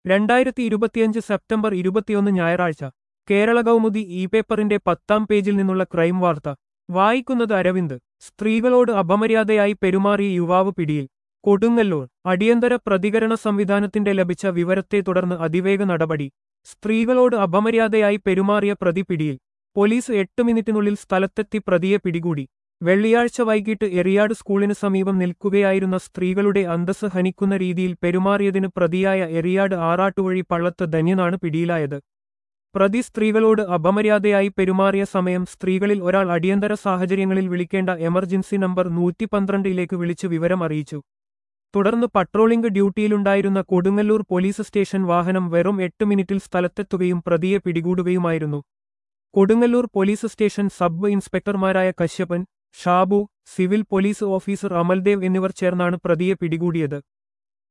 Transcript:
രണ്ടായിരത്തി ഇരുപത്തിയഞ്ച് സെപ്റ്റംബർ ഇരുപത്തിയൊന്ന് ഞായറാഴ്ച കേരള കൗമുദി ഇ പേപ്പറിന്റെ പത്താം പേജിൽ നിന്നുള്ള ക്രൈം വാർത്ത വായിക്കുന്നത് അരവിന്ദ് സ്ത്രീകളോട് അപമര്യാദയായി പെരുമാറിയ യുവാവ് പിടിയിൽ കൊടുങ്ങല്ലൂർ അടിയന്തര പ്രതികരണ സംവിധാനത്തിന്റെ ലഭിച്ച വിവരത്തെ തുടർന്ന് അതിവേഗ നടപടി സ്ത്രീകളോട് അപമര്യാദയായി പെരുമാറിയ പ്രതി പിടിയിൽ പോലീസ് എട്ട് മിനിറ്റിനുള്ളിൽ സ്ഥലത്തെത്തി പ്രതിയെ പിടികൂടി വെള്ളിയാഴ്ച വൈകിട്ട് എറിയാട് സ്കൂളിന് സമീപം നിൽക്കുകയായിരുന്ന സ്ത്രീകളുടെ അന്തസ് ഹനിക്കുന്ന രീതിയിൽ പെരുമാറിയതിന് പ്രതിയായ എറിയാട് ആറാട്ടുവഴി പള്ളത്ത് ധന്യനാണ് പിടിയിലായത് പ്രതി സ്ത്രീകളോട് അപമര്യാദയായി പെരുമാറിയ സമയം സ്ത്രീകളിൽ ഒരാൾ അടിയന്തര സാഹചര്യങ്ങളിൽ വിളിക്കേണ്ട എമർജൻസി നമ്പർ നൂറ്റി പന്ത്രണ്ടിലേക്ക് വിളിച്ച് വിവരം അറിയിച്ചു തുടർന്ന് പട്രോളിംഗ് ഡ്യൂട്ടിയിലുണ്ടായിരുന്ന കൊടുങ്ങല്ലൂർ പോലീസ് സ്റ്റേഷൻ വാഹനം വെറും എട്ട് മിനിറ്റിൽ സ്ഥലത്തെത്തുകയും പ്രതിയെ പിടികൂടുകയുമായിരുന്നു കൊടുങ്ങല്ലൂർ പോലീസ് സ്റ്റേഷൻ സബ് ഇൻസ്പെക്ടർമാരായ Kashyapan Shabu civil police officer Amaldev എന്നിവർ ചേർന്നാണ് പ്രതിയെ പിടികൂടിയത്